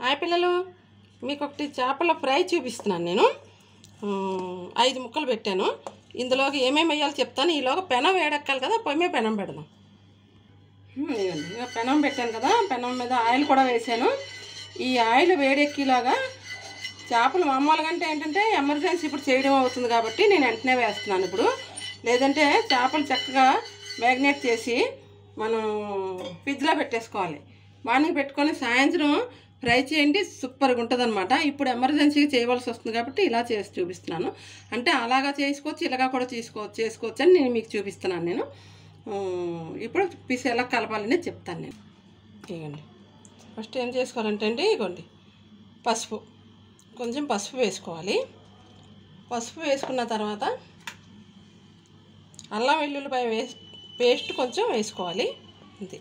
Hi పిల్లలు మీకు ఒకటి చేపల ఫ్రై చూపిస్తున్నాను నేను ఉమ్, ఐదు ముక్కలు పెట్టాను ఇందులోకి ఏమేమి వేయాలో చెప్తాను ఈలోగా పెనం వేడెక్కాలి కదా పొయ్యి మీద పెనం పెడదాం ఉమ్, ఇదిగోండి ఇక పెనం పెట్టాను కదా పెనం మీద ఆయిల్ కూడా వేసాను ఈ ఆయిల్ వేడెక్కిలాగా చేపలు మామూలుగా అంటే ఏంటంటే ఎమర్జెన్సీ ఇప్పుడు చేయడం అవుతుంది కాబట్టి నేను వెంటనే వేస్తున్నాను ఇప్పుడు లేదంటే చేపలు చక్కగా మ్యాగ్నేట్ చేసి మనం ఫ్రిడ్జ్లో పెట్టేసుకోవాలి మార్నింగ్ పెట్టుకొని సాయంత్రం ఫ్రై చేయండి సూపర్గా ఉంటుంది అనమాట ఇప్పుడు ఎమర్జెన్సీగా చేయవలసి వస్తుంది కాబట్టి ఇలా చేసి చూపిస్తున్నాను అంటే అలాగా చేసుకోవచ్చు ఇలాగా కూడా చేసుకోవచ్చు చేసుకోవచ్చు అని నేను మీకు చూపిస్తున్నాను నేను ఉమ్, ఇప్పుడు పీస్ ఎలా కలపాలని చెప్తాను నేను ఇవ్వండి ఫస్ట్ ఏం చేసుకోవాలంటే అండి ఇగోండి పసుపు కొంచెం పసుపు వేసుకోవాలి పసుపు వేసుకున్న తర్వాత అల్లం వెల్లుల్లిపాయ వేసి పేస్ట్ కొంచెం వేసుకోవాలి అంతే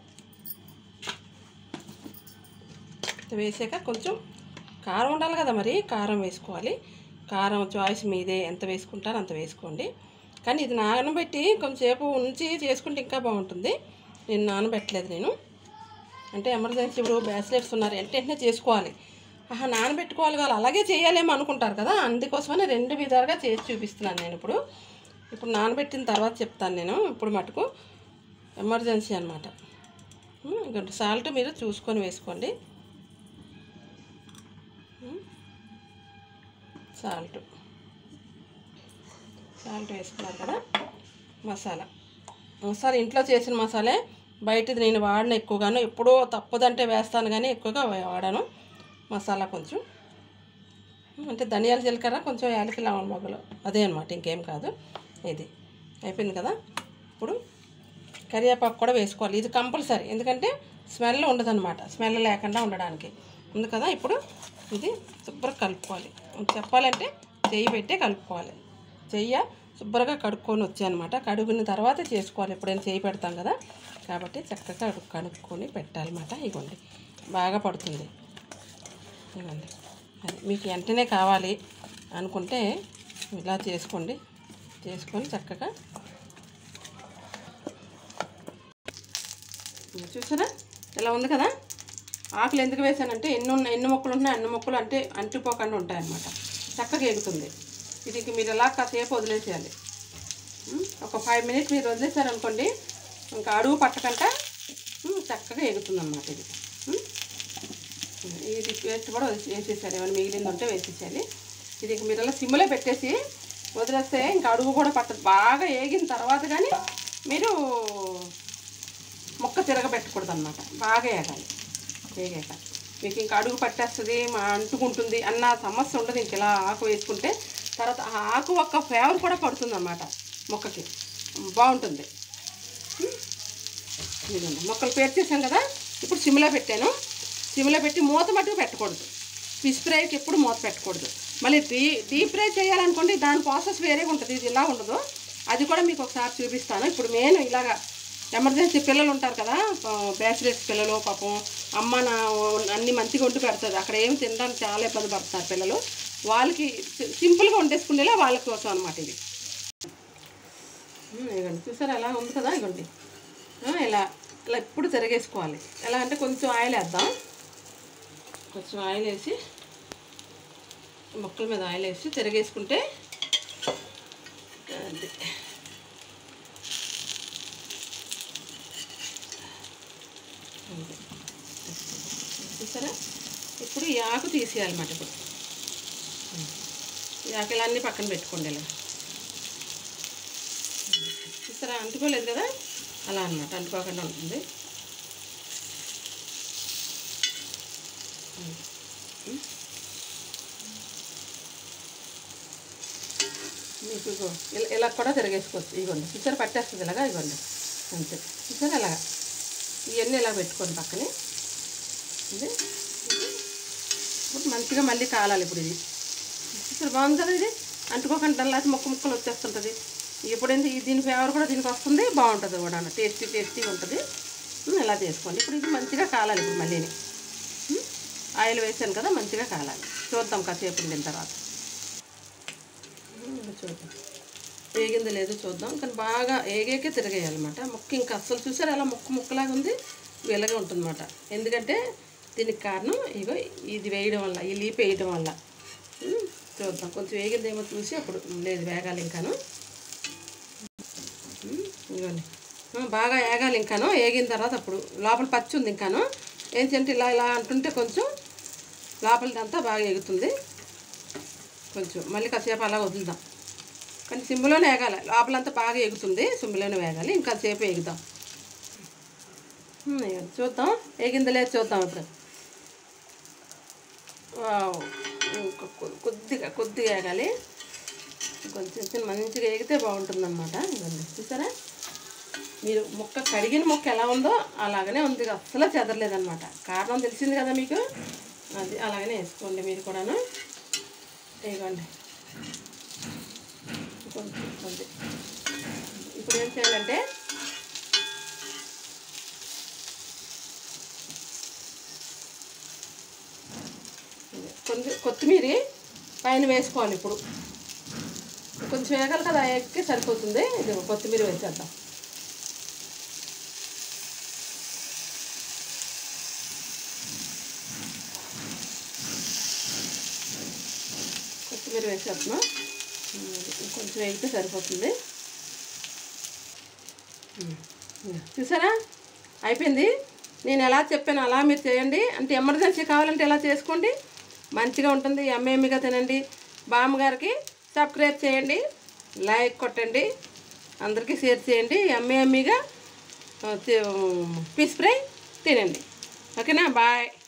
ఇది వేసాక కొంచెం కారం ఉండాలి కదా మరి కారం వేసుకోవాలి కారం చాయిస్ మీదే ఎంత వేసుకుంటారో అంత వేసుకోండి కానీ ఇది నానబెట్టి కొంచెంసేపు ఉంచి చేసుకుంటే ఇంకా బాగుంటుంది నేను నానబెట్టలేదు నేను అంటే ఎమర్జెన్సీ ఇప్పుడు బ్యాచిలర్స్ ఉన్నారు వెంట వెంటనే చేసుకోవాలి ఆహా నానబెట్టుకోవాలి కాదు అలాగే చేయాలేమో అనుకుంటారు కదా అందుకోసమని రెండు విధాలుగా చేసి చూపిస్తున్నాను నేను ఇప్పుడు ఇప్పుడు నానబెట్టిన తర్వాత చెప్తాను నేను ఇప్పుడు మటుకు ఎమర్జెన్సీ అనమాట ఇంకోటి సాల్ట్ మీరు చూసుకొని వేసుకోండి సాల్ట్ సాల్ట్ వేసుకున్నారు కదా మసాలా మసాలా ఇంట్లో చేసిన మసాలే బయటది నేను వాడిన ఎక్కువగాను ఎప్పుడో తప్పదంటే వేస్తాను కానీ ఎక్కువగా వాడాను మసాలా కొంచెం అంటే ధనియాల జీలకర్ర కొంచెం యాలకి లవంగ మొగ్గలు అదే అనమాట ఇంకేం కాదు ఇది అయిపోయింది కదా ఇప్పుడు కరివేపాకు కూడా వేసుకోవాలి ఇది కంపల్సరీ ఎందుకంటే స్మెల్ ఉండదన్నమాట స్మెల్ లేకుండా ఉండడానికి ఉంది కదా ఇప్పుడు ఇది శుభ్రంగా కలుపుకోవాలి చెప్పాలంటే చెయ్యి పెట్టే కలుపుకోవాలి చెయ్య శుభ్రంగా కడుక్కొని వచ్చాయన్నమాట కడుగున తర్వాత చేసుకోవాలి ఎప్పుడైనా చేయి పెడతాం కదా కాబట్టి చక్కగా కడు కడుక్కొని పెట్టాలన్నమాట ఇవ్వండి బాగా పడుతుంది ఇవ్వండి అది మీకు వెంటనే కావాలి అనుకుంటే ఇలా చేసుకోండి చేసుకొని చక్కగా ఇది చూసారా ఇలా ఉంది కదా ఆకులు ఎందుకు వేసానంటే ఎన్ని ఉన్న ఎన్ని మొక్కలు ఉంటున్నాయి అన్ని మొక్కలు అంటే అంటిపోకుండా ఉంటాయన్నమాట చక్కగా ఎగుతుంది ఇది ఇంక మీరు ఇలా కాసేపు వదిలేసేయాలి ఉమ్, ఒక ఫైవ్ మినిట్స్ మీరు వదిలేసారనుకోండి ఇంకా అడుగు పట్టకుండా ఉమ్, చక్కగా ఎగుతుంది అన్నమాట ఇది ఉమ్. ఇది పేస్ట్ కూడా వేసి- వేసేసారు ఏమైనా మిగిలింది ఉంటే వేసేసేయాలి ఇది ఇంక మీరు అలా సిమ్లో పెట్టేసి వదిలేస్తే ఇంకా అడుగు కూడా పట్టదు బాగా ఏగిన తర్వాత కానీ మీరు మొక్క తిరగబెట్టకూడదు అనమాట బాగా ఏగాలి వేగాక మీకు ఇంకా అడుగు పట్టేస్తుంది మా అంటుకుంటుంది అన్న సమస్య ఉండదు ఇంక ఇలా ఆకు వేసుకుంటే తర్వాత ఆ ఆకు ఒక్క ఫ్లేవర్ కూడా పడుతుంది అన్నమాట మొక్కకి బాగుంటుంది ఇదిగోండి మొక్కలు పేర్చేసాం కదా ఇప్పుడు సిమ్లో పెట్టాను సిమ్లో పెట్టి మూత మట్టుకు పెట్టకూడదు ఫిష్ ఫ్రైకి ఎప్పుడు మూత పెట్టకూడదు మళ్ళీ డీ డీప్ ఫ్రై చేయాలనుకోండి దాని ప్రాసెస్ వేరేగా ఉంటుంది ఇది ఇలా ఉండదు అది కూడా మీకు ఒకసారి చూపిస్తాను ఇప్పుడు మెయిన్ ఇలాగా ఎమర్జెన్సీ పిల్లలు ఉంటారు కదా బ్యాచిలర్స్ పిల్లలు పాపం అమ్మ నా అన్ని మంచిగా వండి పెడుతుంది అక్కడ ఏమి తినడానికి చాలా ఇబ్బంది పడుతున్నారు పిల్లలు వాళ్ళకి సి- సింపుల్గా వండేసుకునేలా వాళ్ళ కోసం అనమాట ఇది ఉమ్, ఇదిగోండి చూసారా ఎలా ఉంది కదా ఇదిగోండి ఆ, ఇలా ఇలా ఇప్పుడు తిరగేసుకోవాలి ఎలా అంటే కొంచెం ఆయిల్ వేద్దాం కొంచెం ఆయిల్ వేసి మొక్కల మీద ఆయిల్ వేసి తిరగేసుకుంటే అది అంతే. చూసారా ఇప్పుడు ఈ ఆకు తీసేయాలన్నమాట ఇప్పుడు ఈ ఆకులు అన్నీ పక్కన పెట్టుకోండి ఇలా చూసారా అంటుకోలేదు కదా అలా అన్నమాట అంటుకోకుండా ఉంటుంది మీకు ఇగో ఇలా ఇలా కూడా తిరగేసుకోవచ్చు ఇగోండి చూసారా పట్టేస్తుంది ఇలాగా ఇగోండి అంతే చూసారా అలాగా ఇవన్నీ ఇలా పెట్టుకోండి పక్కనే ఇది ఇప్పుడు మంచిగా మళ్ళీ కాలాలి ఇప్పుడు ఇది చూసారు బాగుంది కదా ఇది అంటుకోకుండా లేకపోతే ముక్క ముక్కలు వచ్చేస్తుంటుంది ఇప్పుడు ఏంటి ఈ దీని ఫ్లేవర్ కూడా దీనికి వస్తుంది బాగుంటుంది కూడా టేస్టీ టేస్టీగా ఉంటుంది ఉమ్, ఇలా చేసుకోండి ఇప్పుడు ఇది మంచిగా కాలాలి ఇప్పుడు మళ్ళీని ఉమ్, ఆయిల్ వేసాను కదా మంచిగా కాలాలి చూద్దాం కాసేపు ఉండిన తర్వాత ఉమ్, చూద్దాం వేగింది లేదు చూద్దాం కానీ బాగా ఏగేకే తిరగేయాలన్నమాట ముక్క ఇంకా అస్సలు చూసారు అలా ముక్క ముక్కలాగా ఉంది ఇలాగే ఉంటుందన్నమాట ఎందుకంటే దీనికి కారణం ఇగో ఇది వేయడం వల్ల ఈ లీప్ వేయడం వల్ల ఉమ్, చూద్దాం కొంచెం వేగిందేమో చూసి అప్పుడు లేదు వేగాలి ఇంకాను ఉమ్, ఇదిగోండి ఆ, బాగా వేగాలి ఇంకాను వేగిన తర్వాత అప్పుడు లోపల పచ్చి ఉంది ఇంకాను ఏంటంటే ఇలా ఇలా అంటుంటే కొంచెం లోపలిదంతా బాగా ఎగుతుంది కొంచెం మళ్ళీ కాసేపు అలా వదులుదాం కానీ సిమ్లోనే వేగాలి లోపలంతా బాగా ఎగుతుంది సిమ్లోనే వేగాలి ఇంకా సేపు ఎగుదాం ఉమ్, ఇదిగోండి. చూద్దాం ఎగింది లేదు చూద్దాం ఇప్పుడు వావ్. ఇంకా కొ- కొద్దిగా కొద్దిగా వేగాలి కొంచెం చిన్న మంచిగా ఎగితే బాగుంటుంది అనమాట ఇవ్వండి చూసారా మీరు ముక్క కడిగిన ముక్క ఎలా ఉందో అలాగనే ఉంది అస్సలు చెదరలేదనమాట కారణం తెలిసింది కదా మీకు అది అలాగనే వేసుకోండి మీరు కూడాను ఇవ్వండి కొంచెం కొంచెం ఇప్పుడు ఏం చేయాలంటే కొంచెం కొత్తిమీర పైన వేసుకోవాలి ఇప్పుడు కొంచెం వేగాలి కదా ఎక్కి సరిపోతుంది ఇది కొత్తిమీర వేసేద్దాం కొత్తిమీర వేసేద్దాం కొంచెం వేగితే సరిపోతుంది ఉమ్, ఇదిగో. చూసారా అయిపోయింది నేను ఎలా చెప్పాను అలా మీరు చేయండి అంటే ఎమర్జెన్సీ కావాలంటే ఎలా చేసుకోండి మంచిగా ఉంటుంది ఎమ్మెమ్మిగా తినండి బామ్మగారికి సబ్స్క్రైబ్ చేయండి లైక్ కొట్టండి అందరికీ షేర్ చేయండి ఎమ్మె ఎమ్మిగా ఫిష్ ఫ్రై తినండి ఓకేనా బాయ్